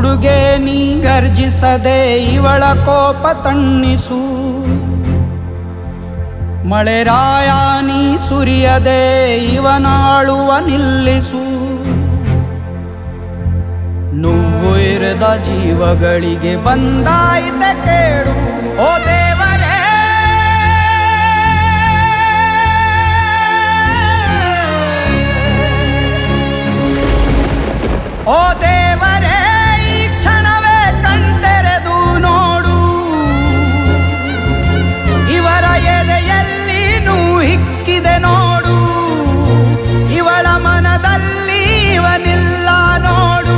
ಹುಡುಗೆ ನೀ ಗರ್ಜಿಸದೆ ಇವಳ ಕೋಪ ತಣ್ಣಿಸು ಮಳೆರಾಯ ನೀ ಸುರಿಯದೆ ಇವನಾಳುವ ನಿಲ್ಲಿಸು ನುವ್ವು ಇರದ ಜೀವಗಳಿಗೆ ಬಂದಾಯಿತ ಕೇಳು ಓ ದೇವರೇ ಓ ದೇವರೇ ಈ ಕ್ಷಣವೇ ಕಣ್ತೆರೆದು ನೋಡು ಇವರ ಎದೆಯಲ್ಲಿ ಹಿಕ್ಕಿದೆ ನೋಡು ಇವಳ ಮನದಲ್ಲಿ ಇವನಿಲ್ಲ ನೋಡು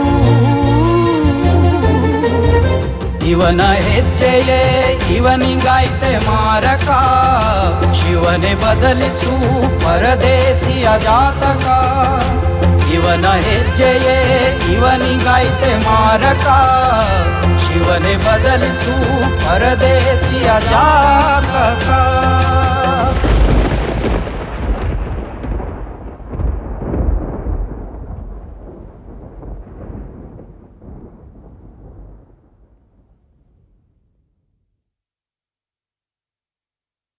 ಇವನ ಹೆಜ್ಜೆಯೇ ಇವನಿಗಾಯ್ತೆ ಮಾರಕ ಶಿವನೇ ಬದಲಿಸು ಪರದೇಸಿಯ ಜಾತಕ ಇವನ ಹೆಜ್ಜೆಯೇ ಇವನಿಗಾಯ್ತೆ ಮಾರಕ ಶಿವನೇ ಬದಲಿಸು ಪರದೇಸಿಯ ಜಾತಕ